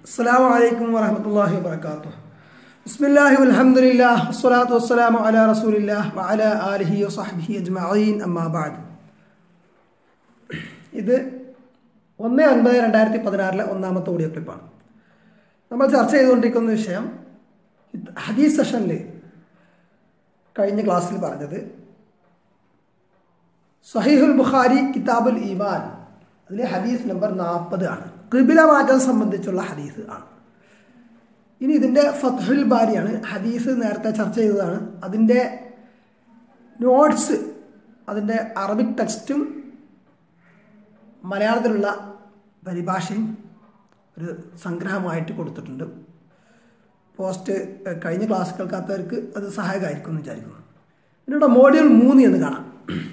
السلام عليكم ورحمة الله وبركاته بسم الله والحمد لله والصلاة والسلام على رسول الله وعلى آله وصحبه أجمعين أما بعد ഇത് ഒന്ന് ഒൻപത് രണ്ടായിരത്തി പതിനാറിലെ ഒന്നാമത്തെ ഓഡിയോ ക്ലിപ്പാണ് നമ്മൾ ചർച്ച ചെയ്തുകൊണ്ടിരിക്കുന്ന വിഷയം ഇത് ഹദീസ് സെഷനിൽ കഴിഞ്ഞ ക്ലാസ്സിൽ പറഞ്ഞത് സഹീഹുൽ ബുഖാരി കിതാബുൽ ഈമാൻ അതിലെ ഹദീസ് നമ്പർ നാൽപ്പത് ആണ് കിബില മാറ്റം സംബന്ധിച്ചുള്ള ഹദീസ് ആണ് ഇനി ഇതിൻ്റെ ഫത്ഹുൽ ബാരിയാണ് ഹദീസ് നേരത്തെ ചർച്ച ചെയ്തതാണ് അതിൻ്റെ നോട്ട്സ് അതിൻ്റെ അറബിക് ടെക്സ്റ്റും മലയാളത്തിലുള്ള പരിഭാഷയും ഒരു സംഗ്രഹമായിട്ട് കൊടുത്തിട്ടുണ്ട് പോസ്റ്റ് എഹ്, കഴിഞ്ഞ ക്ലാസ് കേൾക്കാത്തവർക്ക് അത് സഹായകമായിരിക്കും എന്ന് വിചാരിക്കുന്നു ഇതിലൂടെ മോഡ്യൂൾ മൂന്ന് എന്ന് കാണാം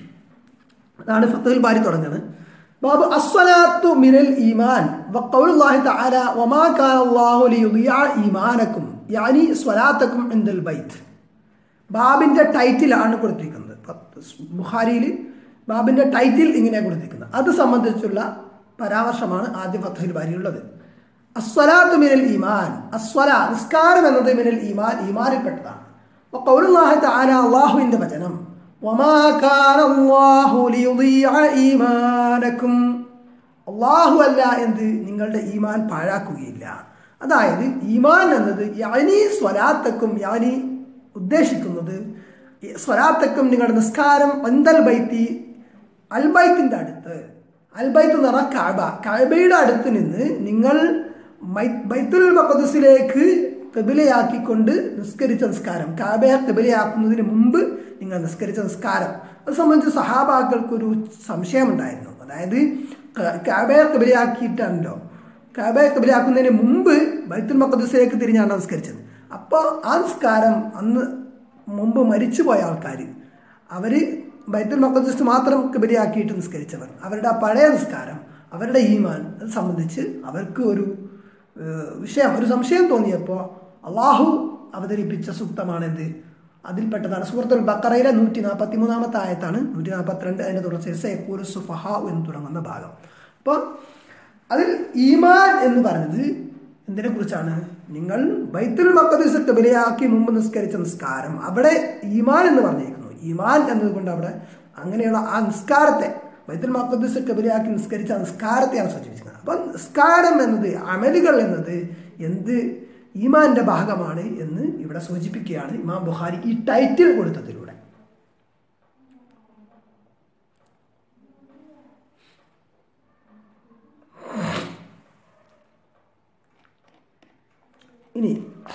അതാണ് ഫത്തുൽ ബാരി തുടങ്ങുന്നത് ബാബു അസ്വലാത്തു മിനൽ ഈമാൻ വഖൗലുല്ലാഹി തആല വമാ കാന അല്ലാഹു ലിയുദിയ ഈമാനക്കും യാനി സ്വലാത്തക്കും ഇൻദൽ ബൈത്ത് ബാബിന്റെ ടൈറ്റിലാണ് കൊടുത്തിരിക്കുന്നത് ബുഖാരിയിൽ ബാബിന്റെ ടൈറ്റിൽ ഇങ്ങനെ കൊടുത്തിരിക്കുന്നത് അത് സംബന്ധിച്ചുള്ള പരാമർശമാണ് ആദ്യം ഫത്തുൽ ബാരിയിലുള്ളത് അസ്വലാത്തു മിനൽ ഈമാൻ അസ്വല നിസ്കാരം എന്നത് മിനൽ ഈമാൻ ഈമാനിൽപ്പെട്ടതാണ് വഖൗലുല്ലാഹി തആല അല്ലാഹുവിന്റെ വചനം വമാ കാന അല്ലാഹു ലിയുദിയ ഈമാനക്കും അള്ളാഹു അല്ല എന്ത് നിങ്ങളുടെ ഈമാൻ പാഴാക്കുകയില്ല അതായത് ഈമാൻ എന്നത് യാനി സ്വലാത്തക്കും യാനി ഉദ്ദേശിക്കുന്നത് ഈ സ്വലാത്തക്കും നിങ്ങളുടെ നിസ്കാരം അന്തൽ ബൈത്തി അൽബൈത്തിന്റെ അടുത്ത് അൽബൈത്ത് എന്ന് പറഞ്ഞാൽ കാബ കാബയുടെ അടുത്ത് നിന്ന് നിങ്ങൾ മൈ- ബൈത്തുൽ മഖദസിലേക്ക് കബിലയാക്കിക്കൊണ്ട് നിസ്കരിച്ച നിസ്കാരം കാബയെ കബിലയാക്കുന്നതിന് മുമ്പ് നിങ്ങൾ നിസ്കരിച്ച നിസ്കാരം അത് സംബന്ധിച്ച് സഹാബാക്കൾക്കൊരു സംശയമുണ്ടായിരുന്നു അതായത് ക- കാബയെ കബിലയാക്കിയിട്ടാണല്ലോ കാബയെ കബിലയാക്കുന്നതിന് മുമ്പ് ബൈത്തുൽ മഖദസിലേക്ക് തിരിഞ്ഞാണ് നിസ്കരിച്ചത് അപ്പോൾ ആ നിസ്കാരം അന്ന് മുമ്പ് മരിച്ചുപോയ ആൾക്കാർ അവർ ബൈത്തുൽ മഖദസ് മാത്രം കബിലയാക്കിയിട്ട് നിസ്കരിച്ചവർ അവരുടെ ആ പഴയ നിസ്കാരം അവരുടെ ഈമാൻ അത് സംബന്ധിച്ച് അവർക്ക് ഒരു ഏഹ്, വിഷയം ഒരു സംശയം തോന്നിയപ്പോൾ അള്ളാഹു അവതരിപ്പിച്ച സൂക്തമാണെന്ത് അതിൽപ്പെട്ടതാണ് സൂറത്തുൽ ബക്കറയിലെ നൂറ്റി നാൽപ്പത്തി മൂന്നാമത്തെ ആയത്താണ് നൂറ്റി നാൽപ്പത്തിരണ്ട് അതിൻ്റെ തുടർച്ച സയക്കൂർ സുഫഹ എന്ന് തുടങ്ങുന്ന ഭാഗം അപ്പോൾ അതിൽ ഈമാൻ എന്ന് പറഞ്ഞത് എന്തിനെ കുറിച്ചാണ് നിങ്ങൾ ബൈത്തുൽ മക്കദീസ് കബിലയാക്കി മുമ്പ് നിസ്കരിച്ച നിസ്കാരം അവിടെ ഈമാൻ എന്ന് പറഞ്ഞിരിക്കുന്നു ഈമാൻ എന്നതുകൊണ്ട് അവിടെ അങ്ങനെയുള്ള ആ നിസ്കാരത്തെ ബൈത്തുൽ മക്കദീസ് കബിലയാക്കി നിസ്കരിച്ച ആ നിസ്കാരത്തെയാണ് സൂചിപ്പിക്കുന്നത് അപ്പം നിസ്കാരം എന്നത് അമലുകൾ എന്നത് എന്ത് ഈമാന്റെ ഭാഗമാണ് എന്ന് ഇവിടെ സൂചിപ്പിക്കുകയാണ് ഇമാം ബുഖാരി ഈ ടൈറ്റിൽ കൊടുത്തതിലൂടെ ഇനി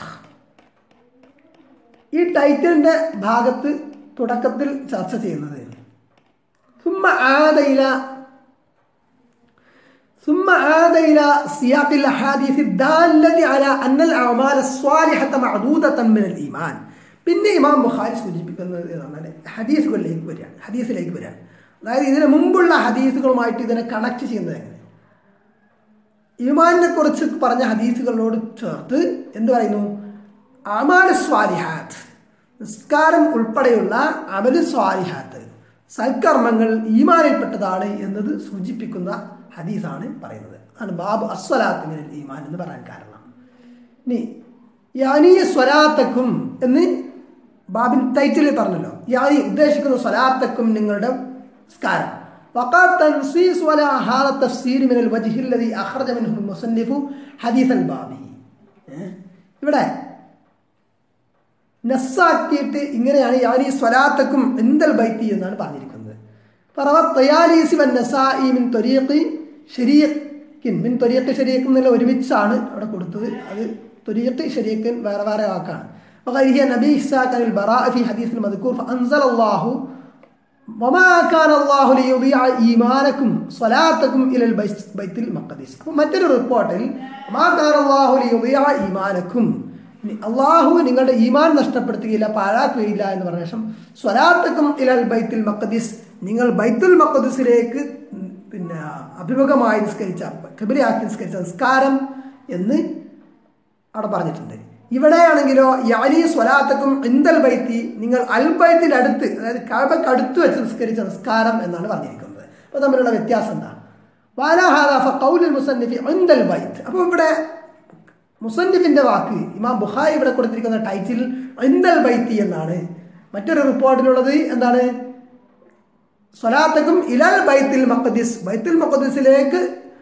ഈ ടൈറ്റിലിന്റെ ഭാഗത്ത് തുടക്കത്തിൽ ചർച്ച ചെയ്യുന്നത് ثم عاد إلى ثم عاد إلى سياق الأحاديث الدالة على أن الأعمال الصالحة معدودة من الإيمان പിന്നെ ഇമാം ബുഖാരി സൂചിപ്പിക്കുന്നത് എന്താണ് ഹദീസുകളിലേക്ക് വരികയാണ് ഹദീസിലേക്ക് വരികയാണ് അതായത് ഇതിന് മുമ്പുള്ള ഹദീസുകളുമായിട്ട് ഇതിനെ കണക്ട് ചെയ്യുന്നത് എങ്ങനെ ഈമാനിനെ കുറിച്ച് പറഞ്ഞ ഹദീസുകളോട് ചേർത്ത് എന്ത് പറയുന്നു അമാൽ സ്വാലിഹാത്ത് നിസ്കാരം ഉൾപ്പെടെയുള്ള അമല് സ്വാലിഹാത്ത് സൽക്കർമ്മങ്ങൾ ഈമാനിൽപ്പെട്ടതാണ് എന്നത് സൂചിപ്പിക്കുന്ന ഹദീസാണ് പറയുന്നത് അതാണ് ബാബ് അസ്വലാത്ത് ഈമാൻ എന്ന് പറയാൻ കാരണം ഇനി യാനി സ്വലാത്തക്കും എന്ന് ബാബിൻ ടൈറ്റിലിൽ പറഞ്ഞല്ലോ യാനി ഉദ്ദേശിക്കുന്ന സ്വലാത്തക്കും നിങ്ങളുടെ നിസ്കാരം وقد تنصيص ولا هذا التفسير من الوجه الذي أخرج منه المصنف حديث الباب ഏഹ്? ഇവിടെ നസ്സാക്കിയിട്ട് ഇങ്ങനെയാണ് യാനി സ്വലാത്തക്കും എന്തൽ ബൈത്തി എന്നാണ് പറഞ്ഞിരിക്കുന്നത് പറവ തയാലീസി വൻ നസായി മിൻ തൊരീഖി ഷരീഖിൻ മിൻ തൊരീഖ് ഷരീഖ് എന്നുള്ള ഒരുമിച്ചാണ് അവിടെ കൊടുത്തത് അത് തൊരീഖ് ഷരീഖിൻ വേറെ വേറെ വാക്കാണ് وغيره نبي إسحاق عن البراء في حديث المذكور فأنزل الله وما كان الله ليضيع إيمانكم صلاتكم إلى البيت بيت المقدس അപ്പോൾ മറ്റൊരു റിപ്പോർട്ടിൽ ما كان الله ليضيع إيمانكم അള്ളാഹു നിങ്ങളുടെ ഈമാൻ നഷ്ടപ്പെടുത്തുകയില്ല പാഴാക്കുകയില്ല എന്ന് പറഞ്ഞ ശേഷം സ്വലാത്തക്കും ഇലൽ ബൈത്തുൽ മഖദിസ് നിങ്ങൾ ബൈത്തുൽ മഖദിസിലേക്ക് പിന്നെ അഭിമുഖമായി നിസ്കരിച്ച കബിലയാക്കി നിസ്കരിച്ച നിസ്കാരം എന്ന് അവിടെ പറഞ്ഞിട്ടുണ്ട് ഇവിടെയാണെങ്കിലോ യാനി സ്വലാത്തക്കും ഇന്ദൽ ബൈത്തി നിങ്ങൾ അൽ ബൈത്തിന്റെ അടുത്ത് അതായത് കാബക്ക് അടുത്ത് വെച്ച് നിസ്കരിച്ച നിസ്കാരം എന്നാണ് പറഞ്ഞിരിക്കുന്നത് അപ്പോൾ തമ്മിലുള്ള വ്യത്യാസം എന്താണ് വാലാഹാദ ഫ ഖൗലുൽ മുസന്നിഫി ഇന്ദൽ ബൈത്ത് അപ്പോൾ ഇവിടെ മുസന്നിഫിന്റെ വാക്ക് ഇമാം ബുഖാരി ഇവിടെ കൊടുത്തിരിക്കുന്ന ടൈറ്റിൽ ഇന്ദൽ ബൈത്തി എന്നാണ് മറ്റൊരു റിപ്പോർട്ടിലുള്ളത് എന്താണ് സ്വലാത്തക്കും ഇലാൽ ബൈത്തിൽ മഖദിസ് ബൈത്തുൽ മഖദിസിലേക്ക്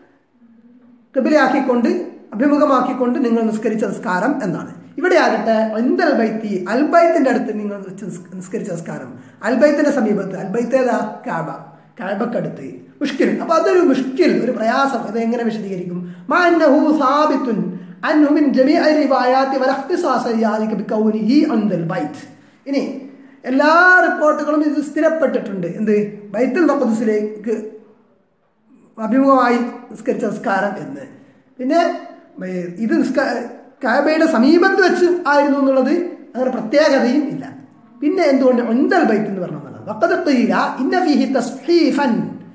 കിബിലയാക്കിക്കൊണ്ട് അഭിമുഖമാക്കിക്കൊണ്ട് നിങ്ങൾ നിസ്കരിച്ച നിസ്കാരം എന്നാണ് ഇവിടെ ആകട്ടെ ഇന്ദൽ ബൈത്തി അൽബൈത്തിന്റെ അടുത്ത് നിങ്ങൾ വെച്ച് നിസ്- നിസ്കരിച്ച നിസ്കാരം അൽബൈത്തിന്റെ സമീപത്ത് അൽബൈത്ത് ഏതാ കാബ കാബക്കടുത്ത് മുഷ്കിൽ അപ്പൊ അതൊരു മുഷ്കിൽ ഒരു പ്രയാസം ഇത് എങ്ങനെ വിശദീകരിക്കും മാന്നഹു സാബിത്തുൻ അൻഹു മിൻ ജമീഅ റിവായാത്തി വല ഇഖ്തിസാസ യാദിക ബികൗനിഹി അൻദൽ ബൈത്ത് ഇനി എല്ലാ റിപ്പോർട്ടുകളും ഇത് സ്ഥിരപ്പെട്ടിട്ടുണ്ട് എന്ത് ബൈത്തുൽ മഖ്ദിസിലേക്ക് അഭിമുഖമായി നിസ്കരിച്ച നിസ്കാരം എന്ന് പിന്നെ ഏ, ഇത് നിസ്കാ കാബയുടെ സമീപത്ത് വെച്ച് ആയിരുന്നു എന്നുള്ളത് അങ്ങനെ പ്രത്യേകതയും ഇല്ല പിന്നെ എന്തുകൊണ്ട് ഒന്തൽ ബൈത്ത് എന്ന് പറഞ്ഞത് വഖദ് ഖീല ഇന്ന ഫീഹി തസ്ഹീഫൻ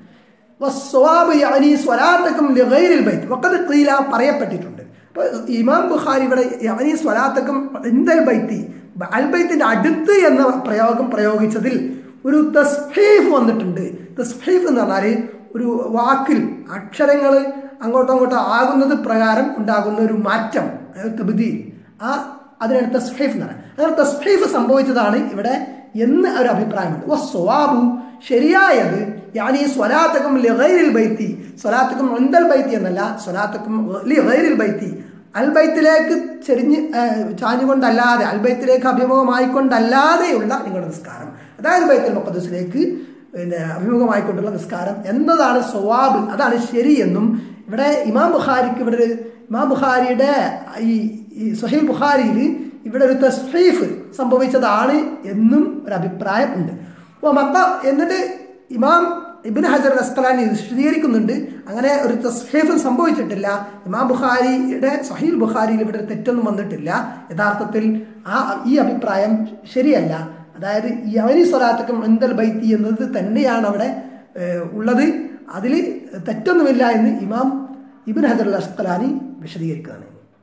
വസ്സവാബ് യഅനി സ്വലാത്തക്കും ലിഗൈറിൽ ബൈത്ത് വഖദ് ഖീല പറയപ്പെട്ടിട്ടുണ്ട് അപ്പോൾ ഇമാം ബുഖാരി ഇവിടെ യഅനി സ്വലാത്തക്കും ഇന്ദൽ ബൈത്തി അൽ ബൈത്തിന്റെ അടുത്ത് എന്ന പ്രയോഗം പ്രയോഗിച്ചതിൽ ഒരു തസ്ഹീഫ് വന്നിട്ടുണ്ട് തസ്ഹീഫ് എന്ന് പറഞ്ഞാൽ ഒരു വാക്കിൽ അക്ഷരങ്ങൾ അങ്ങോട്ടോ അങ്ങോട്ടോ ആകുന്നത് പ്രകാരം ഉണ്ടാകുന്ന ഒരു മാറ്റം തബുദീൽ ആ അതിനാണ് തസ്ഹീഫ് എന്ന് പറയുന്നത് അങ്ങനെ തസ്ഹീഫ് സംഭവിച്ചതാണ് ഇവിടെ എന്ന് ഒരു അഭിപ്രായമുണ്ട് ഓ സ്വവാബു ശരിയായത് യാനി സ്വലാത്തക്കും ലിഗൈറിൽ ബൈത്തി സ്വലാത്തക്കും ഒന്തൽ ബൈത്തി എന്നല്ല സ്വലാത്തക്കും ലിഗൈറിൽ ബൈത്തി അൽബൈത്തിലേക്ക് ചെരിഞ്ഞ് ആ, ചാഞ്ഞുകൊണ്ടല്ലാതെ അൽബൈത്തിലേക്ക് അഭിമുഖമായിക്കൊണ്ടല്ലാതെയുള്ള നിങ്ങളുടെ നിസ്കാരം അതായത് ബൈത്തുൽ മുഖദ്സിലേക്ക് പിന്നെ അഭിമുഖമായിക്കൊണ്ടുള്ള നിസ്കാരം എന്നതാണ് സ്വവാബ് അതാണ് ശരി എന്നും ഇവിടെ ഇമാം ബുഖാരിക്ക് ഇവിടെ ഒരു ഇമാം ബുഖാരിയുടെ ഈ ഈ സഹീൽ ബുഖാരിയിൽ ഇവിടെ ഒരു തസ്ഹീഫ് സംഭവിച്ചതാണ് എന്നും ഒരു അഭിപ്രായം ഉണ്ട് അപ്പോൾ മക്ക എന്നിട്ട് ഇമാം ഇബിൻ ഹജർ അസ്കലാനി വിശദീകരിക്കുന്നുണ്ട് അങ്ങനെ ഒരു തസ്ഹീഫ് സംഭവിച്ചിട്ടില്ല ഇമാം ബുഖാരിയുടെ സഹീൽ ബുഖാരിയിൽ ഇവിടെ ഒരു തെറ്റൊന്നും വന്നിട്ടില്ല യഥാർത്ഥത്തിൽ ആ ഈ അഭിപ്രായം ശരിയല്ല അതായത് യവനി സ്വലാത്തക്കും എന്തൽ ബൈത്തി എന്നത് തന്നെയാണ് അവിടെ ഏഹ്, ഉള്ളത് അതിൽ തെറ്റൊന്നുമില്ല എന്ന് ഇമാം ഇബിൻ ഹജർ അസ്കലാനി വിശദീകരിക്കുകയാണ്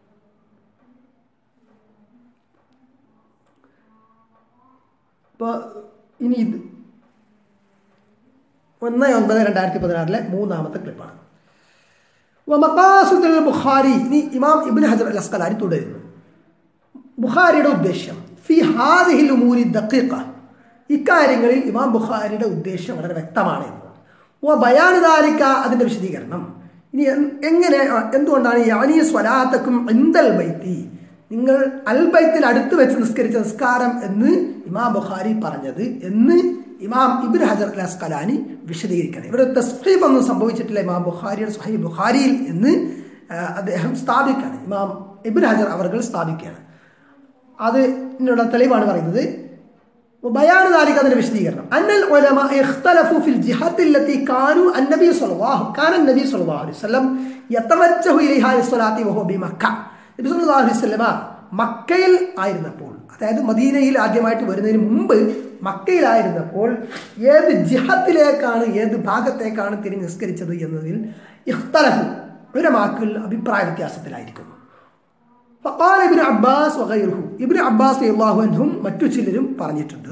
ഇപ്പോൾ ഇനി ഇത് ഒന്ന് ഒൻപത് രണ്ടായിരത്തി പതിനാറിലെ മൂന്നാമത്തെ ക്ലിപ്പാണ് മക്കാസുദ്ദുൽ ബുഖാരി ഇനി ഇമാം ഇബിൻ ഹജർ അൽ അസ്കലാനി തുടരുന്നു ബുഖാരിയുടെ ഉദ്ദേശ്യം ഫി ഹാദിഹിൽ ഉമൂരി ദഖീഖ ഇക്കാര്യങ്ങളിൽ ഇമാം ബുഖാരിയുടെ ഉദ്ദേശ്യം വളരെ വ്യക്തമാണ് എന്നത് ഓ ബയാനുദാരിക്ക അതിൻ്റെ വിശദീകരണം ഇനി എൻ- എങ്ങനെ എന്തുകൊണ്ടാണ് യാനി സ്വലാത്തക്കും എന്തൽ ബൈത്തി നിങ്ങൾ അൽ ബൈത്തിൽ അടുത്ത് വെച്ച് നിസ്കരിച്ച നിസ്കാരം എന്ന് ഇമാം ബുഖാരി പറഞ്ഞത് എന്ന് ഇമാം ഇബിൻ ഹജർ അൽ അസ്കലാനി വിശദീകരിക്കണം ഇവിടെ തസ്ഹീഫ് ഒന്നും സംഭവിച്ചിട്ടില്ല ഇമാം ബുഖാരിയുടെ സഹീ ബുഖാരിയിൽ എന്ന് ആ, അദ്ദേഹം സ്ഥാപിക്കുകയാണ് ഇമാം ഇബിൻ ഹജർ അവർ സ്ഥാപിക്കുകയാണ് അതിനുള്ള തെളിവാണ് പറയുന്നത് ബയാൻ ذلك അതിന്റെ വിശദീകരണം അന്നൽ ഉലമ ഇഖ്തലഫു ഫിൽ ജിഹത്തി التي كانوا النبي صلى الله كان النبي صلى الله عليه وسلم يتوجه اليها للصلاه وهو بمكه നബി സല്ലല്ലാഹു അലൈഹി വസല്ലമ മക്കയിൽ ആയിരുന്നപ്പോൾ അതായത് മദീനയിൽ ആദ്യമായിട്ട് വരുന്നതിന് മുമ്പ് മക്കയിലായിരുന്നപ്പോൾ ഏത് ജിഹത്തിലേക്കാണ് ഏത് ഭാഗത്തേക്കാണ് തിരിഞ്ഞ് നിസ്കരിച്ചത് എന്നതിൽ ഇഖ്തലഫു ഉലമാക്കൾ അഭിപ്രായ വ്യത്യാസത്തിലായിരിക്കുന്നു ഫഖാല ഇബ്നു അബ്ബാസ് വഗൈറുഹു ഇബ്നു അബ്ബാസ് റളിയല്ലാഹു അൻഹും മറ്റു ചിലരും പറഞ്ഞിട്ടുണ്ട്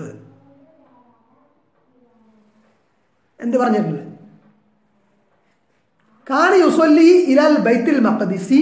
എന്ത് പറഞ്ഞിട്ടുണ്ട് കാന യുസല്ലി ഇലൽ ബൈത്തുൽ മഖദിസി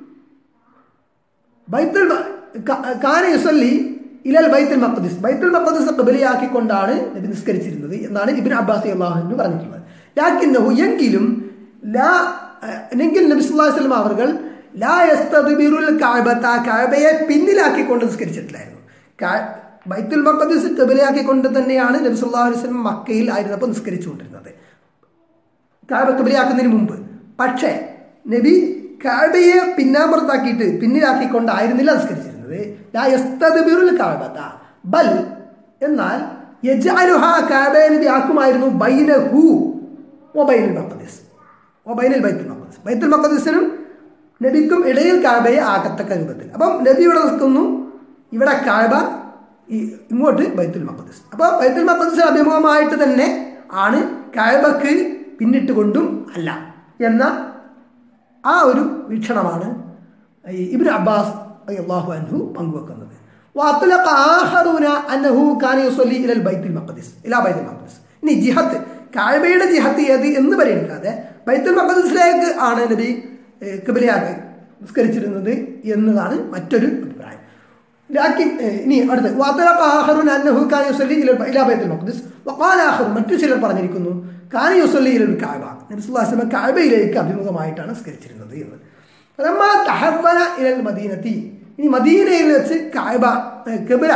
ബൈത്തുൽ മ- ക- കാന യുസല്ലി ഇലൽ ബൈത്തുൽ മഖദിസ് ബൈത്തുൽ മഖദിസ് ഖിബലയാക്കിക്കൊണ്ടാണ് നബി നിസ്കരിച്ചിരുന്നത് എന്നാണ് ഇബ്നു അബ്ബാസ് റളിയല്ലാഹു അൻഹു പറഞ്ഞിട്ടുള്ളത് ലാക്കിന്നഹു എങ്കിലും ലാ എങ്കിൽ നബി സല്ലല്ലാഹു അലൈഹി വസല്ലം അവർ ലാ യസ്തദ്ബിറുൽ കഅബത കഅബയെ പിന്നിലാക്കിക്കൊണ്ട് നിസ്കരിച്ചിട്ടില്ലായിരുന്നു ക- ബൈത്തുൽ മഖദിസ് ഖിബലയാക്കിക്കൊണ്ട് തന്നെയാണ് നബി സല്ലല്ലാഹു അലൈഹി വസല്ലം മക്കയിൽ ആയിരുന്നപ്പോൾ നിസ്കരിച്ചുകൊണ്ടിരുന്നത് കാബ കബലിയാക്കുന്നതിന് മുമ്പ് പക്ഷേ നബി കാബയെ പിന്നാമ്പുറത്താക്കിയിട്ട് പിന്നിലാക്കിക്കൊണ്ടായിരുന്നില്ല നിസ്കരിച്ചിരുന്നത് ലാ യസ്തദ്ബിറുൽ കഅബത ബൽ എന്നാൽ യജ്അലുഹ കാബയെ നബി ആക്കുമായിരുന്നു ബൈനഹു വബൈനുൽ മഖദിസ് വബൈനുൽ ബൈത്തുൽ മഖദിസ് ബൈത്തുൽ മഖദിസിനും നബിക്കും ഇടയിൽ കാബയെ ആകത്തക്ക രൂപത്തിൽ അപ്പം നബി ഇവിടെ നിൽക്കുന്നു ഇവിടെ കാബ ഈ ഇങ്ങോട്ട് ബൈത്തുൽ മഖദിസ് അപ്പോൾ ബൈത്തുൽ മഖദിസ് അഭിമുഖമായിട്ട് തന്നെ ആണ് കാബക്ക് പിന്നിട്ടുകൊണ്ടും അല്ല എന്ന ആ ഒരു വീക്ഷണമാണ് ഈ ഇബ്നു അബ്ബാസ് അള്ളാഹു അൻഹു പങ്കുവെക്കുന്നത് وأطلق آخرون أنه كان يصلي إلى البيت المقدس إلى بيت المقدس ഇനി ജിഹത്ത് കാഴ്ബയുടെ ജിഹത്ത് ഏത് എന്ന് പരിഗണിക്കാതെ ബൈത്തുൽ മഖദിസിലേക്ക് ആണ് നബി കിബിലയാക്കി നിസ്കരിച്ചിരുന്നത് എന്നതാണ് മറ്റൊരു അഭിപ്രായം ലാക്കിൻ ഏഹ്, ഇനി അടുത്ത് വാത്തലഖ ആഖറുൻ അന്നഹു കാന യുസല്ലി ഇല ഇലാ ബൈത്തുൽ മഖ്ദിസ് വഖാല ആഖറുൻ മറ്റു ചിലർ പറഞ്ഞിരിക്കുന്നു കാന യുസല്ലി ഇലൽ കഅബ നബി സല്ലല്ലാഹു അലൈഹി വസല്ലം കഅബയിലേക്ക് അഭിമുഖമായിട്ടാണ് നിസ്കരിച്ചിരുന്നത് എന്ന് ഫലമ്മ തഹവ്വല ഇലൽ മദീനത്തി ഇനി മദീനയിൽ വെച്ച് കഅബ ഏഹ്, ഖിബ്ല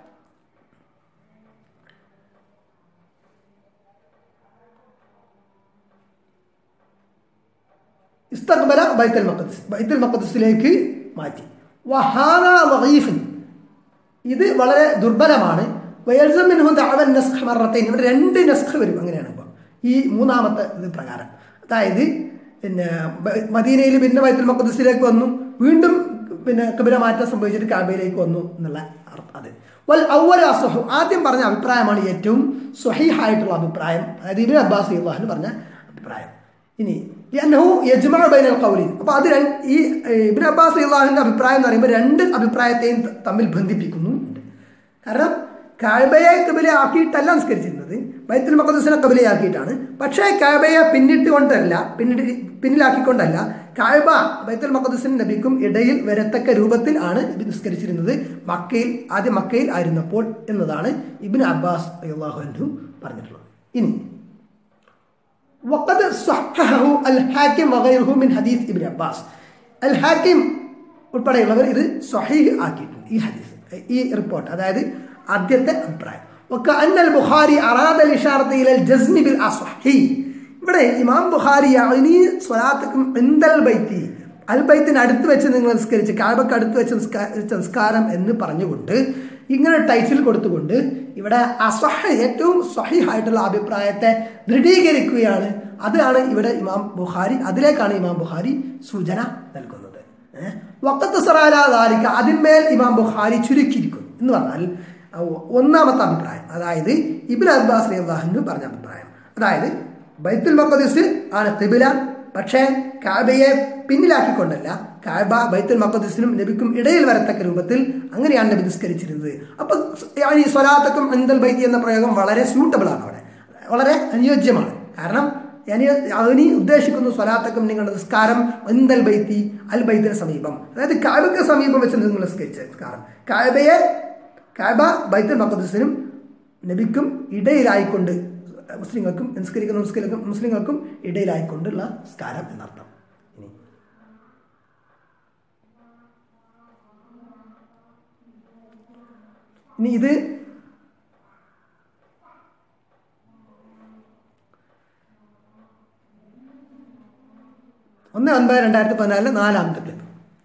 ഇസ്തഖ്ബല ബൈത്തുൽ മഖദ്സ് ബൈത്തുൽ മഖദ്സിലേക്ക് മാറ്റി വഹാദ വഗീഫൻ ഇത് വളരെ ദുർബലമാണ് വയൽസം മിൻഹു ദഅവൻ നസ്ഖ് മറത്തൈൻ ഇവിടെ രണ്ട് നസ്ഖ് വരും അങ്ങനെയാണ് ഇപ്പോൾ ഈ മൂന്നാമത്തെ ഇത് പ്രകാരം അതായത് പിന്നെ ബ- മദീനയിൽ പിന്നെ ബൈത്തുൽ മഖദ്സിലേക്ക് വന്നു വീണ്ടും പിന്നെ കബില മാറ്റം സംഭവിച്ചിട്ട് കാബയിലേക്ക് വന്നു എന്നുള്ള അർത്ഥം അത് വൽ ഔവൽ അസഹു ആദ്യം പറഞ്ഞ അഭിപ്രായമാണ് ഏറ്റവും സ്വഹീഹായിട്ടുള്ള അഭിപ്രായം അതായത് ഇബിൻ അബ്ബാസ് അള്ളാഹുന് പറഞ്ഞ അഭിപ്രായം ഇനി ലിഅന്നഹു യജ്മഉ ബൈനൽ ഖൗലൈൻ അപ്പോൾ അത് രണ്ട് ഈ ഏഹ്, ഇബ്നു അബ്ബാസ് അള്ളാഹുവിൻ്റെ അഭിപ്രായം എന്ന് പറയുമ്പോൾ രണ്ട് അഭിപ്രായത്തെയും ത- തമ്മിൽ ബന്ധിപ്പിക്കുന്നു കാരണം കാബയെ കബിലെ ആക്കിയിട്ടല്ല നിസ്കരിച്ചിരുന്നത് ബൈത്തുൽ മഖദ്സിനെ കബിലയാക്കിയിട്ടാണ് പക്ഷേ കാബയെ പിന്നിട്ട് കൊണ്ടല്ല പിന്നിട്ട് പിന്നിലാക്കിക്കൊണ്ടല്ല കാബ ബൈത്തുൽ മഖദ്സിനും നബിക്കും ഇടയിൽ വരത്തക്ക രൂപത്തിൽ ആണ് നബി നിസ്കരിച്ചിരുന്നത് മക്കയിൽ ആദ്യം മക്കയിൽ ആയിരുന്നപ്പോൾ എന്നതാണ് ഇബ്നു അബ്ബാസ് അള്ളാഹു അൻഹു പറഞ്ഞിട്ടുള്ളത് ഇനി وقد صححه الحاكم وغيره من حديث ابن عباس الحاكم ഉൾപ്പെടെയുള്ളവർ ഇത് സ്വഹീഹ് ആക്കിയിട്ടുണ്ട് ഈ ഹദീസ് ഈ റിപ്പോർട്ട് അതായത് ആദ്യത്തെ അഭിപ്രായം وكأن البخاري أراد الإشارة إلى الجزم بالأصحي ഇവിടെ ഇമാം ബുഖാരി യഅനി സ്വലാത്തക്കും ഇന്തൽ ബൈത്തി അൽ ബൈത്തിന് അടുത്ത് വെച്ച് നിങ്ങൾ നിസ്കരിച്ച് കാബക്ക് അടുത്ത് വെച്ച് നിസ്കാരിച്ച നിസ്കാരം എന്ന് പറഞ്ഞുകൊണ്ട് ഇങ്ങനെ ടൈറ്റിൽ കൊടുത്തുകൊണ്ട് ഇവിടെ അസ്വഹ ഏറ്റവും സ്വഹിഹായിട്ടുള്ള അഭിപ്രായത്തെ ദൃഢീകരിക്കുകയാണ് അതാണ് ഇവിടെ ഇമാം ബുഖാരി അതിലേക്കാണ് ഇമാം ബുഖാരി സൂചന നൽകുന്നത് ഏഹ്? വക്കത്ത് സറാലാദാലിക്ക അതിന്മേൽ ഇമാം ബുഖാരി ചുരുക്കിയിരിക്കുന്നു എന്ന് പറഞ്ഞാൽ അഹ് ഒന്നാമത്തെ അഭിപ്രായം അതായത് ഇബിൻ അബ്ബാസ് അള്ളാഹുന് പറഞ്ഞ അഭിപ്രായം അതായത് ബൈത്തുൽ മഖദിസ് ആണ് തിബില പക്ഷേ കാബയെ പിന്നിലാക്കിക്കൊണ്ടല്ല കാബ ബൈത്തുൽ മഖദിസിനും നബിക്കും ഇടയിൽ വരത്തക്ക രൂപത്തിൽ അങ്ങനെയാണ് നബി നിസ്കരിച്ചിരുന്നത് അപ്പൊ ഈ സ്വലാത്തക്കും അന്തൽ ബൈത്തി എന്ന പ്രയോഗം വളരെ സ്യൂട്ടബിൾ ആണ് അവിടെ വളരെ അനുയോജ്യമാണ് കാരണം ഞാൻ അവനി ഉദ്ദേശിക്കുന്നു സ്വലാത്തക്കും നിങ്ങളുടെ നിസ്കാരം അന്തൽ ബൈത്തി അൽ ബൈത്തിന് സമീപം അതായത് കാബയ്ക്ക് സമീപം വെച്ച് നിങ്ങൾ നിസ്കരിച്ച നിസ്കാരം കാബയെ കാബ ബൈത്തുൽ മഖദിസിനും നബിക്കും ഇടയിലായിക്കൊണ്ട് മുസ്ലിങ്ങൾക്കും നിസ്കരിക്കുന്ന മുസ്ലിങ്ങൾക്കും മുസ്ലിങ്ങൾക്കും ഇടയിലായിക്കൊണ്ടുള്ള നിസ്കാരം എന്നർത്ഥം ഇനി ഇനി ഇത് ഒന്ന് ഒൻപത് രണ്ടായിരത്തി പതിനാലിലെ നാലാമത്തെ ക്ലിപ്പ്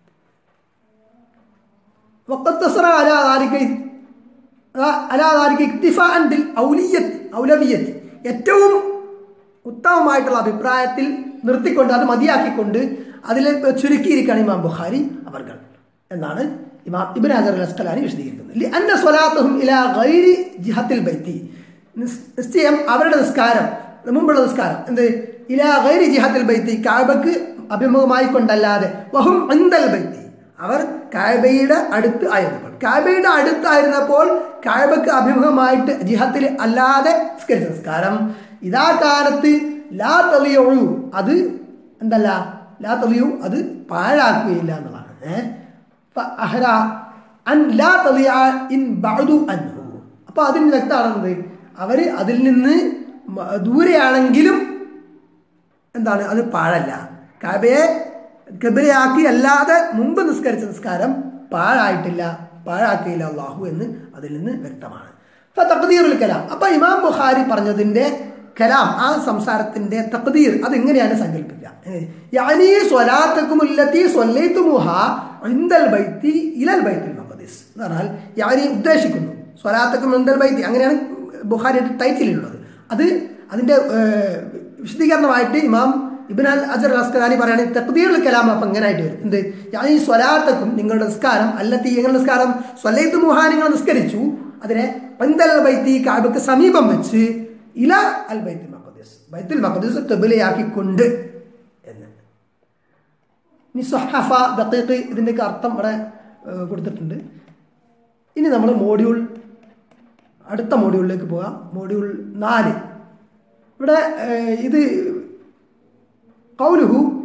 വക്കത്തസറ അലാ ദാലിക അലാ ദാലിക ഇക്തിഫാഅൻ ബിൽ ഔലിയത്ത് ഔലവിയത്ത് ഏറ്റവും ഉത്തമമായിട്ടുള്ള അഭിപ്രായത്തിൽ നിർത്തിക്കൊണ്ട് അത് മതിയാക്കിക്കൊണ്ട് അതിൽ ചുരുക്കിയിരിക്കുകയാണ് ഇമാം ബുഖാരി അവർകൾ എന്നാണ് ഇമാം ഇബിൻ ഹജർ അസ്കലാനി വിശദീകരിക്കുന്നത് ലി അന്ന സ്വലാത്തുഹും ഇലാ ഗൈരി ജിഹത്തിൽ ബൈത്തി നിസ്- നിശ്ചയം അവരുടെ നിസ്കാരം മുമ്പുള്ള നിസ്കാരം എന്ത് ഇലാ ഗൈരി ജിഹത്തിൽ ബൈത്തി കാബക്ക് അഭിമുഖമായി കൊണ്ടല്ലാതെ വഹും അന്തൽ ബൈത്തി അവർ കായബയുടെ അടുത്ത് ആയിരുന്നപ്പോൾ കായബയുടെ അടുത്തായിരുന്നപ്പോൾ കായബക്ക് അഭിമുഖമായിട്ട് ജിഹത്തിൽ അല്ലാതെ നിസ്കരിച്ച നിസ്കാരം ഇതാ കാലത്ത് ലാ തെളിയൊഴു അത് എന്തല്ല ലാ തെളിയു അത് പാഴാക്കുകയില്ല എന്നുള്ളതാണ് ഏഹ് അഹ്റ അൻ ലാ തെളിയ ഇൻ ബഅദു അൻഹു അപ്പൊ അതിന് വ്യക്തമാണെന്നത് അവര് അതിൽ നിന്ന് മ- ദൂരെയാണെങ്കിലും എന്താണ് അത് പാഴല്ല കാബയെ കബിലയാക്കി അല്ലാതെ മുമ്പ് നിസ്കരിച്ച നിസ്കാരം പാഴായിട്ടില്ല പാഴാക്കിയില്ല അള്ളാഹു എന്ന് അതിൽ നിന്ന് വ്യക്തമാണ് തക്തീറുൽ കലാം അപ്പൊ ഇമാം ബുഖാരി പറഞ്ഞതിന്റെ കലാം ആ സംസാരത്തിന്റെ തക്തീർ അതെങ്ങനെയാണ് സങ്കല്പിക്കുക ഏ, യാനി സ്വലാത്തക്കും ഉല്ലത്തി സ്വല്ലൈത്തുമുഹ ഇന്ദൽ ബൈത്തി ഇലൽ ബൈത്തുൽ മഖദിസ് എന്ന് പറഞ്ഞാൽ യാനി ഉദ്ദേശിക്കുന്നു സ്വലാത്തക്കും ഇന്ദൽ ബൈത്തി അങ്ങനെയാണ് ബുഖാരിയുടെ ടൈറ്റിലുള്ളത് അത് അതിന്റെ ഏഹ്, വിശദീകരണമായിട്ട് ഇമാം ഇബിൻ അൽ അജർ അസ്കലാനി പറയുകയാണെങ്കിൽ തക്തീറുൽ കലാം അപ്പം എങ്ങനെയായിട്ട് വരും എന്ത് ഞാൻ ഈ സ്വലാത്തക്കും നിങ്ങളുടെ നിസ്കാരം അല്ലത്തി നിങ്ങളുടെ നിസ്കാരം സ്വലൈത്ത് മുഹാ നിങ്ങൾ നിസ്കരിച്ചു അതിനെ പന്തൽ ബൈത്തി കാബക്ക് സമീപം വെച്ച് ഇല അൽ ബൈത്തുൽ മഖദിസ് ബൈത്തുൽ മഖദിസ് കബിലയാക്കിക്കൊണ്ട് എന്ന് ഇനി സൊഹഫ ദഖീഖ് ഇതിൻ്റെയൊക്കെ അർത്ഥം ഇവിടെ ഏഹ്, കൊടുത്തിട്ടുണ്ട് ഇനി നമ്മൾ മോഡ്യൂൾ അടുത്ത മോഡ്യൂളിലേക്ക് പോകാം മോഡ്യൂൾ നാല് ഇവിടെ ഏഹ്, ഇത് കൗലുഹു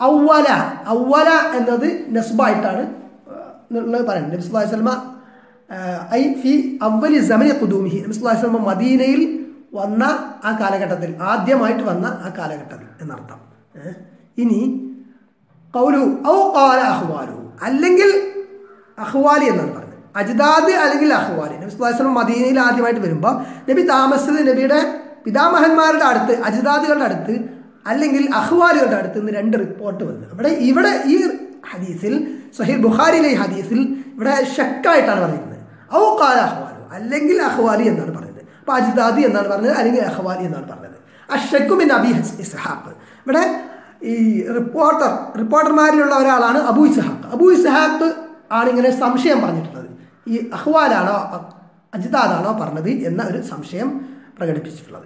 ഔവല ഔവല എന്നത് നസ്ബായിട്ടാണ് എന്നുള്ളത് പറയുന്നത് നബി സ്വല്ലല്ലാഹു അലൈഹി വസല്ലമ ഐ ഫി അവലി സമനി കുദൂമിഹി നബി സ്വല്ലല്ലാഹു അലൈഹി വസല്ലമ മദീനയിൽ വന്ന ആ കാലഘട്ടത്തിൽ ആദ്യമായിട്ട് വന്ന ആ കാലഘട്ടത്തിൽ എന്നർത്ഥം ഏ? ഇനി കൗലു ഔ കാല അഹ്വാലു അല്ലെങ്കിൽ അഹ്വാലി എന്നാണ് പറഞ്ഞത് അജ്ദാദ് അല്ലെങ്കിൽ അഹ്വാലി നബി സ്വല്ലല്ലാഹു അലൈഹി വസല്ലം മദീനയിൽ ആദ്യമായിട്ട് വരുമ്പോൾ നബി താമസിച്ചത് നബിയുടെ പിതാമഹന്മാരുടെ അടുത്ത് അജ്ദാദുകളുടെ അടുത്ത് അല്ലെങ്കിൽ അഹ്വാലുകളുടെ അടുത്ത് നിന്ന് രണ്ട് റിപ്പോർട്ട് വന്നു ഇവിടെ ഇവിടെ ഈ ഹദീസിൽ സഹീൽ ബുഖാരിയിലെ ഈ ഹദീസിൽ ഇവിടെ ഷക്കായിട്ടാണ് പറയുന്നത് ഔ കാല അഹ്വാലു അല്ലെങ്കിൽ അഹ്വാലി എന്നാണ് പറയുന്നത് അപ്പൊ അജ്ദാദി എന്നാണ് പറഞ്ഞത് അല്ലെങ്കിൽ അഹ്വാലി എന്നാണ് പറഞ്ഞത് അഷക്കുമിൻ അബി ഹസ് ഇസ്ഹാഖ് ഇവിടെ ഈ റിപ്പോർട്ടർ റിപ്പോർട്ടർമാരിലുള്ള ഒരാളാണ് അബു ഇസ്ഹാഖ് അബു ഇസ്ഹാഖ് ആണ് ഇങ്ങനെ സംശയം പറഞ്ഞിട്ടുള്ളത് ഈ അഹ്വാലാണോ അജിതാദാണോ പറഞ്ഞത് എന്ന ഒരു സംശയം പ്രകടിപ്പിച്ചിട്ടുള്ളത്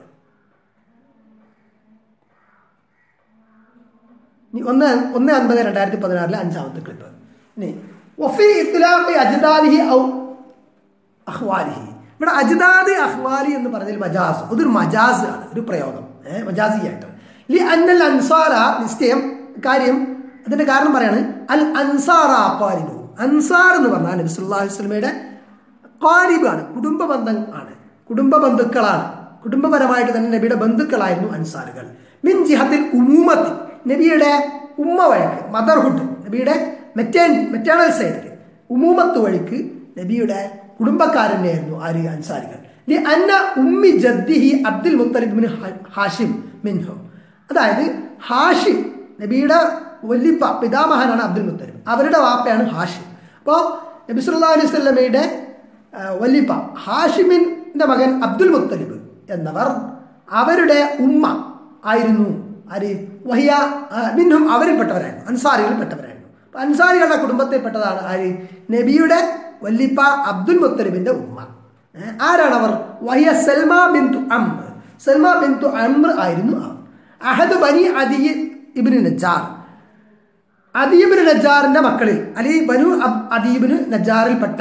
ഇനി ഒന്ന് ഒന്ന് അൻപത് രണ്ടായിരത്തി പതിനാറിലെ അഞ്ചാമത്തെ ക്ലിപ്പ് ഇനി വഫി ഇത്ലാഖി അജ്ദാദിഹി ഔ അഹ്വാലിഹി ഇവിടെ അജ്ദാദ് അഹ്വാലി എന്ന് പറഞ്ഞാൽ മജാസ് അതൊരു മജാസ് ആണ് ഒരു പ്രയോഗം ഏഹ് മജാസിയായിട്ട് ലി അന്നൽ അൻസാറ നിശ്ചയം കാര്യം അതിന്റെ കാരണം പറയാണ് അൽ അൻസാറ അഖാലിബു അൻസാർ എന്ന് പറഞ്ഞാൽ നബി സല്ലല്ലാഹു അലൈഹി വസല്ലമയുടെ ഖാലിബാണ് കുടുംബ ബന്ധം ആണ് കുടുംബ ബന്ധുക്കളാണ് കുടുംബപരമായിട്ട് തന്നെ നബിയുടെ ബന്ധുക്കളായിരുന്നു അൻസാറുകൾ മിൻ ജിഹത്തിൽ ഉമൂമത്തി നബിയുടെ ഉമ്മ വഴിക്ക് മദർഹുഡ് നബിയുടെ മെറ്റേൺ മെറ്റേണൽ സൈഡിൽ ഉമൂമത്ത് വഴിക്ക് നബിയുടെ കുടുംബക്കാരനെയായിരുന്നു ആര് അൻസാരികൾ ലി അന്ന ഉമ്മി ജദ്ദിഹി അബ്ദുൽ മുത്തലിബ് ബിൻ ഹാ- ഹാഷിം മിൻഹും അതായത് ഹാഷിം നബിയുടെ വല്ലിപ്പ പിതാമഹനാണ് അബ്ദുൽ മുത്തലിബ് അവരുടെ വാപ്പയാണ് ഹാഷിം അപ്പോൾ നബി സല്ലല്ലാഹു അലൈഹി വസല്ലമയുടെ ആ, വല്ലിപ്പ ഹാഷിമിൻ്റെ മകൻ അബ്ദുൽ മുത്തലിബ് എന്നവർ അവരുടെ ഉമ്മ ആയിരുന്നു ആര് വഹിയ ആ, മിൻഹും അവരിൽപ്പെട്ടവരായിരുന്നു അൻസാരികളിൽപ്പെട്ടവരായിരുന്നു അപ്പൊ അൻസാരികളുടെ കുടുംബത്തിൽപ്പെട്ടതാണ് ആര് നബിയുടെ വല്ലിപ്പ അബ്ദുൽ മുത്തലിബിന്റെ ഉമ്മ ഏ, ആരാണവർ വഹിയ സൽമ ബിന്തു അംർ സൽമ ബിന്തു അംർ ആയിരുന്നു അവർ അഹദ് ബനി അദി ഇബ്നു നജാർ അദീബിന് നജാറിന്റെ മക്കളിൽ അലി ബനു അബ് അദീബിന് നജാറിൽപ്പെട്ട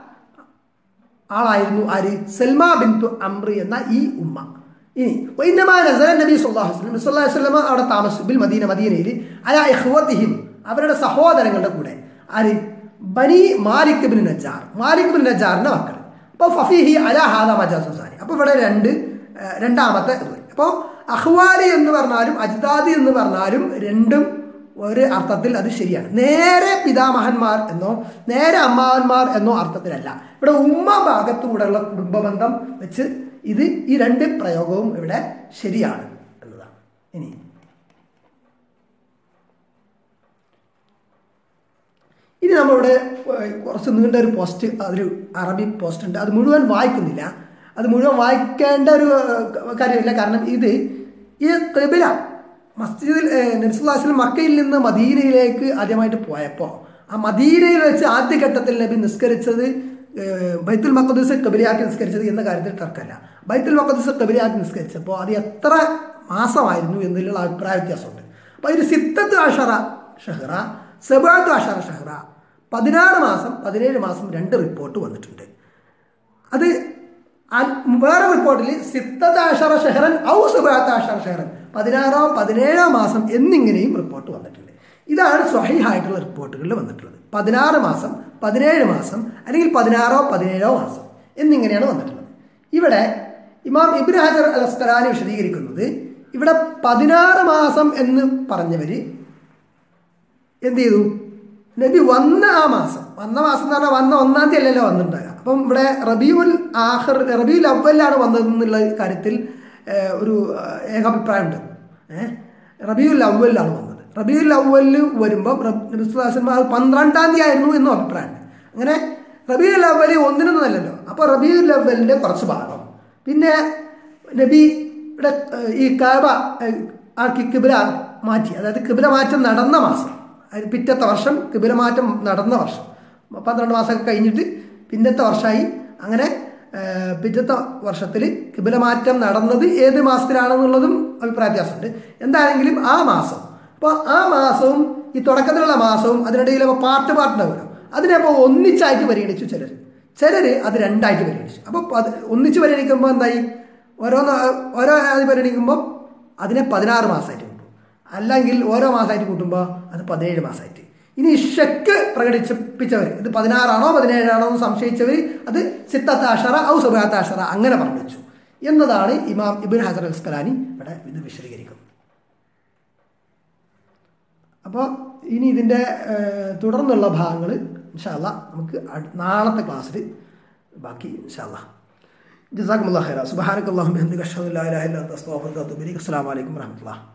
ആളായിരുന്നു ആര് സൽമ ബിന്തു അംറി എന്ന ഈ ഉമ്മ ഇനി വൈന്നമാ നസല നബി സല്ലല്ലാഹു അലൈഹി വസല്ലം സല്ലല്ലാഹു അലൈഹി വസല്ലം അവിടെ താമസിച്ചു ബിൽ മദീന മദീനയിൽ അലാ ഇഖ്വതിഹിം അവരുടെ സഹോദരങ്ങളുടെ കൂടെ ആര് Bani Malik bin Najjar Malik bin നജാറിന്റെ മക്കൾ അപ്പോൾ ഫഫീഹി അലാ ഹാദ മജാസു സാരി അപ്പോൾ ഇവിടെ രണ്ട് ഏഹ്, രണ്ടാമത്തെ ഇത് അപ്പോൾ അഹ്വാലി എന്ന് പറഞ്ഞാലും അജ്ദാദി എന്ന് പറഞ്ഞാലും രണ്ടും ഒരു അർത്ഥത്തിൽ അത് ശരിയാണ് നേരെ പിതാമഹന്മാർ എന്നോ നേരെ അമ്മാവന്മാർ എന്നോ അർത്ഥത്തിലല്ല ഇവിടെ ഉമ്മ ഭാഗത്തുകൂടെയുള്ള കുടുംബബന്ധം വെച്ച് ഇത് ഈ രണ്ട് പ്രയോഗവും ഇവിടെ ശരിയാണ് എന്നതാണ് ഇനി ഇനി നമ്മളിവിടെ ഏഹ്, കുറച്ച് നീണ്ട ഒരു പോസ്റ്റ് അതിൽ അറബി പോസ്റ്റ് ഉണ്ട് അത് മുഴുവൻ വായിക്കുന്നില്ല അത് മുഴുവൻ വായിക്കേണ്ട ഒരു ഏഹ്, കാര്യമില്ല കാരണം ഇത് ഈ കബില മസ്ജിദിൽ നബ്സുല്ലാസ്ലം മക്കയിൽ നിന്ന് മദീനയിലേക്ക് ആദ്യമായിട്ട് പോയപ്പോൾ ആ മദീനയിൽ വെച്ച് ആദ്യഘട്ടത്തിൽ നബി നിസ്കരിച്ചത് ഏഹ്, ബൈത്തുൽ മഖദസ് കബിലയാക്കി നിസ്കരിച്ചത് എന്ന കാര്യത്തിൽ തർക്കമല്ല ബൈത്തുൽ മഖദസ് കബിലയാക്കി നിസ്കരിച്ചപ്പോൾ അത് എത്ര മാസമായിരുന്നു എന്നുള്ള അഭിപ്രായ വ്യത്യാസമുണ്ട് അപ്പോൾ ഇതിൽ സിത്തത്ത് അഷറ ഷഹ്റ സെബാത്ത് അഷറ ഷഹ്റ പതിനാറ് മാസം പതിനേഴ് മാസം രണ്ട് റിപ്പോർട്ട് വന്നിട്ടുണ്ട് അത് അ- വേറെ റിപ്പോർട്ടിൽ സിത്തദാഷറ ഷെഹറൻ ഔ സുബാത്താഷറ ഷെഹറൻ പതിനാറോ പതിനേഴോ മാസം എന്നിങ്ങനെയും റിപ്പോർട്ട് വന്നിട്ടുണ്ട് ഇതാണ് സ്വഹീഹായിട്ടുള്ള റിപ്പോർട്ടുകളിൽ വന്നിട്ടുള്ളത് പതിനാറ് മാസം പതിനേഴ് മാസം അല്ലെങ്കിൽ പതിനാറോ പതിനേഴോ മാസം എന്നിങ്ങനെയാണ് വന്നിട്ടുള്ളത് ഇവിടെ ഇമാം ഇബ്നു ഹജർ അൽ അസ്കലാനി വിശദീകരിക്കുന്നത് ഇവിടെ പതിനാറ് മാസം എന്ന് പറഞ്ഞവര് എന്ത് ചെയ്തു നബി വന്ന ആ മാസം വന്ന മാസം എന്ന് പറഞ്ഞാൽ വന്ന ഒന്നാം തീയതി അല്ലല്ലോ വന്നിട്ടുണ്ടാകുക അപ്പം ഇവിടെ റബിയുൽ ആഖർ റബിയുൽ അവലിലാണ് വന്നതെന്നുള്ള കാര്യത്തിൽ ഏഹ്, ഒരു ഏഹ്, ഏകാഭിപ്രായമുണ്ട് ഏഹ് റബിയുൽ അവലിലാണ് വന്നത് റബിയുൽ അവലിൽ വരുമ്പോൾ നബിസ്ലാസന്മാർ അത് പന്ത്രണ്ടാം തീയതി ആയിരുന്നു എന്നും അഭിപ്രായമുണ്ട് അങ്ങനെ റബിയുൽ അവല് ഒന്നിനൊന്നുമല്ലല്ലോ അപ്പോൾ റബിയുൽ അവലിൻ്റെ കുറച്ച് ഭാഗം പിന്നെ നബി ഇവിടെ ഏഹ്, ഈ കാബ ഏഹ്, ആക്കി കിബില മാറ്റി അതായത് കിബില മാറ്റം നടന്ന മാസം അത് പിറ്റത്തെ വർഷം കിബില മാറ്റം നടന്ന വർഷം പന്ത്രണ്ട് മാസമൊക്കെ കഴിഞ്ഞിട്ട് പിന്നത്തെ വർഷമായി അങ്ങനെ ഏഹ്, പിറ്റത്തെ വർഷത്തിൽ കിബില മാറ്റം നടന്നത് ഏത് മാസത്തിലാണെന്നുള്ളതും അഭിപ്രായ വ്യത്യാസമുണ്ട് എന്താണെങ്കിലും ആ മാസം അപ്പോൾ ആ മാസവും ഈ തുടക്കത്തിലുള്ള മാസവും അതിനിടയിൽ അപ്പോൾ പാർട്ട് പാർട്ടുണ്ടാവുമല്ലോ അതിനെ അപ്പോൾ ഒന്നിച്ചായിട്ട് പരിഗണിച്ചു ചിലർ ചിലർ അത് രണ്ടായിട്ട് പരിഗണിച്ചു അപ്പോൾ അത് ഒന്നിച്ച് പരിഗണിക്കുമ്പോൾ എന്തായി ഓരോന്ന് ഓരോ അത് പരിഗണിക്കുമ്പോൾ അതിനെ പതിനാറ് മാസമായിട്ട് കൊണ്ടു അല്ലെങ്കിൽ ഓരോ മാസമായിട്ട് കൂട്ടുമ്പോൾ അത് പതിനേഴ് മാസമായിട്ട് ഇനി ഷെക്ക് പ്രകടിപ്പിച്ചവർ ഇത് പതിനാറാണോ പതിനേഴാണോ എന്ന് സംശയിച്ചവർ അത് സിത്തത്ത് അഷറ ഔ സുബാത്ത അഷറ അങ്ങനെ പറഞ്ഞു വെച്ചു എന്നതാണ് ഇമാം ഇബിൻ ഹസർ അൽസ്കലാനി ഇവിടെ ഇത് വിശദീകരിക്കുന്നത് അപ്പോൾ ഇനി ഇതിൻ്റെ തുടർന്നുള്ള ഭാഗങ്ങൾ ഇൻഷാല്ല നമുക്ക് അട്- നാളത്തെ ക്ലാസ്സിൽ ബാക്കി ഇൻഷാല്ല ജസാക്കുമുള്ള ഖൈറ സുബാനക്കല്ലാഹു ബിഹംദിക അഷ്ഹദു അല്ലാ ഇലാഹ ഇല്ല അൻത അസ്തഗ്ഫിറുക വ അത്തൂബു ഇലൈക് അസ്സലാമു അലൈക്കും വറഹ്മത്തുള്ളാഹി